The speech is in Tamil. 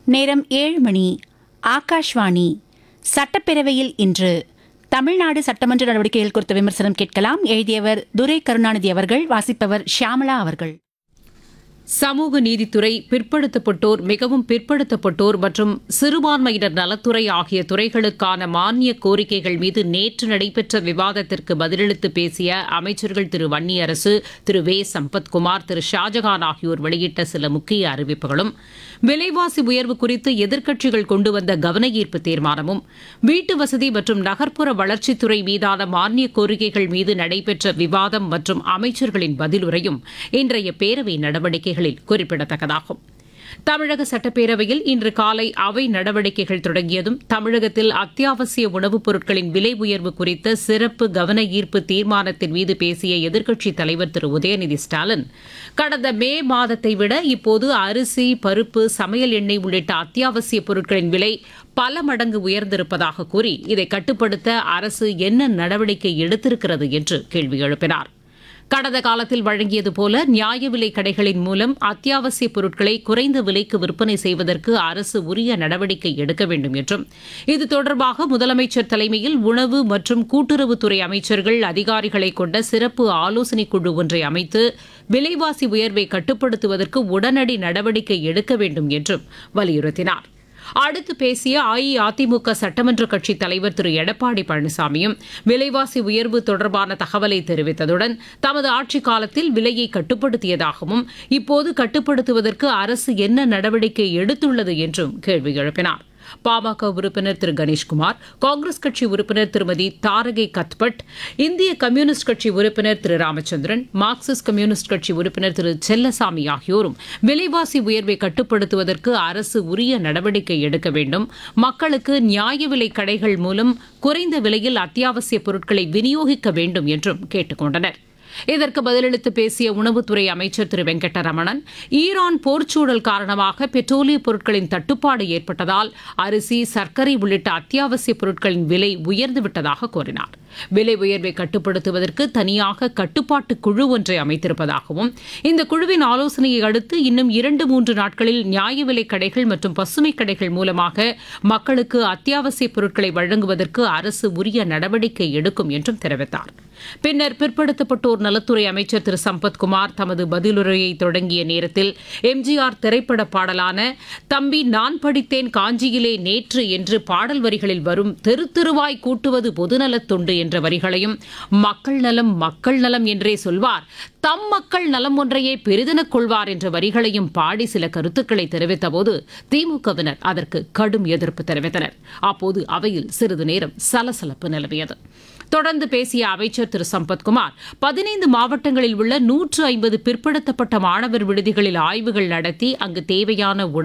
நேரம் ஏழு மணி ஆகாஷ்வாணி சட்டப்பேரவையில் இன்று தமிழ்நாடு சட்டமன்ற நடவடிக்கைகள் குறித்த விமர்சனம் கேட்கலாம் எழுதியவர் துரை கருணாநிதி அவர்கள் வாசிப்பவர் ஷியாமளா அவர்கள் சமூக நீதித்துறை பிற்படுத்தப்பட்டோர் மிகவும் பிற்படுத்தப்பட்டோர் மற்றும் சிறுபான்மையினர் நலத்துறை ஆகிய துறைகளுக்கான மானிய கோரிக்கைகள் மீது நேற்று நடைபெற்ற விவாதத்திற்கு பதிலளித்து பேசிய அமைச்சர்கள் திரு வன்னியரசு திரு வே சம்பத்குமார் திரு ஷாஜகான் ஆகியோர் வெளியிட்ட சில முக்கிய அறிவிப்புகளும் விலைவாசி உயர்வு குறித்து எதிர்க்கட்சிகள் கொண்டு வந்த கவன ஈர்ப்பு தீர்மானமும் வீட்டு வசதி மற்றும் நகர்ப்புற வளர்ச்சித்துறை மீதான மானிய கோரிக்கைகள் மீது நடைபெற்ற விவாதம் மற்றும் அமைச்சர்களின் பதிலுரையும் இன்றைய பேரவை நடவடிக்கைகளில் குறிப்பிடத்தக்கதாகும் தமிழக சட்டப்பேரவையில் இன்று காலை அவை நடவடிக்கைகள் தொடங்கியதும் தமிழகத்தில் அத்தியாவசிய உணவுப் பொருட்களின் விலை உயர்வு குறித்த சிறப்பு கவன ஈர்ப்பு தீர்மானத்தின் மீது பேசிய எதிர்க்கட்சித் தலைவர் திரு உதயநிதி ஸ்டாலின் கடந்த மே மாதத்தை விட இப்போது அரிசி பருப்பு சமையல் எண்ணெய் உள்ளிட்ட அத்தியாவசிய பொருட்களின் விலை பல மடங்கு உயர்ந்திருப்பதாக கூறி இதை கட்டுப்படுத்த அரசு என்ன நடவடிக்கை எடுத்திருக்கிறது என்று கேள்வி எழுப்பினார் கடந்த காலத்தில் வழங்கியது போல நியாய விலை கடைகளின் மூலம் அத்தியாவசிய பொருட்களை குறைந்த விலைக்கு விற்பனை செய்வதற்கு அரசு உரிய நடவடிக்கை எடுக்க வேண்டும் என்றும் இது தொடர்பாக முதலமைச்சர் தலைமையில் உணவு மற்றும் கூட்டுறவுத்துறை அமைச்சர்கள் அதிகாரிகளை கொண்ட சிறப்பு ஆலோசனைக் குழு ஒன்றை அமைத்து விலைவாசி உயர்வை கட்டுப்படுத்துவதற்கு உடனடி நடவடிக்கை எடுக்க வேண்டும் என்றும் வலியுறுத்தினார் அடுத்து பேசிய அஇஅதிமுக சட்டமன்ற கட்சித் தலைவர் திரு எடப்பாடி பழனிசாமியும் விலைவாசி உயர்வு தொடர்பான தகவலை தெரிவித்ததுடன் தமது ஆட்சிக் காலத்தில் விலையை கட்டுப்படுத்தியதாகவும் இப்போது கட்டுப்படுத்துவதற்கு அரசு என்ன நடவடிக்கை எடுத்துள்ளது என்றும் கேள்வி எழுப்பினார் பாமக உறுப்பினர் திரு கணேஷ்குமார் காங்கிரஸ் கட்சி உறுப்பினர் திருமதி தாரகை கத்பட் இந்திய கம்யூனிஸ்ட் கட்சி உறுப்பினர் திரு ராமச்சந்திரன் மார்க்சிஸ்ட் கம்யூனிஸ்ட் கட்சி உறுப்பினர் திரு செல்லசாமி ஆகியோரும் விலைவாசி உயர்வை கட்டுப்படுத்துவதற்கு அரசு உரிய நடவடிக்கை எடுக்க வேண்டும் மக்களுக்கு நியாய விலை கடைகள் மூலம் குறைந்த விலையில் அத்தியாவசிய பொருட்களை விநியோகிக்க வேண்டும் என்றும் கேட்டுக் கொண்டனர் இதற்கு பதிலளித்து பேசிய உணவுத்துறை அமைச்சர் திரு வெங்கட்டரமணன் ஈரான் போர்ச்சூழல் காரணமாக பெட்ரோலிய பொருட்களின் தட்டுப்பாடு ஏற்பட்டதால் அரிசி சர்க்கரை உள்ளிட்ட அத்தியாவசிய பொருட்களின் விலை உயர்ந்துவிட்டதாக கூறினார் விலை உயர்வை கட்டுப்படுத்துவதற்கு தனியாக கட்டுப்பாட்டு குழு ஒன்றை அமைத்திருப்பதாகவும் இந்த குழுவின் ஆலோசனையை அடுத்து இன்னும் இரண்டு மூன்று நாட்களில் நியாய விலை கடைகள் மற்றும் பசுமை கடைகள் மூலமாக மக்களுக்கு அத்தியாவசிய பொருட்களை வழங்குவதற்கு அரசு உரிய நடவடிக்கை எடுக்கும் என்றும் தெரிவித்தார் பின்னர் பிற்படுத்தப்பட்டோர் நலத்துறை அமைச்சர் திரு சம்பத்குமார் தமது பதிலுரையை தொடங்கிய நேரத்தில் எம்ஜிஆர் திரைப்பட பாடலான தம்பி நான் படித்தேன் காஞ்சியிலே நேற்று என்று பாடல் வரிகளில் வரும் தெரு தெருவாய் கூட்டுவது பொதுநலத் தொண்டு என்ற வரிகளையும் மக்கள் நலம் மக்கள் நலம் என்றே சொல்வார் தம் மக்கள் நலம் ஒன்றையே பெரிதெனக் கொள்வார் என்ற வரிகளையும் பாடி சில கருத்துக்களை தெரிவித்தபோது திமுகவினர் அதற்கு கடும் எதிர்ப்பு தெரிவித்தனர் அப்போது அவையில் சிறிது நேரம் சலசலப்பு நிலவியது தொடர்ந்து பேசிய அமைச்சர் திரு சம்பத்குமார் பதினைந்து மாவட்டங்களில் உள்ள நூற்று ஐம்பது பிற்படுத்தப்பட்ட மாணவர் விடுதிகளில் ஆய்வுகள் நடத்தி அங்கு தேவையான உணவு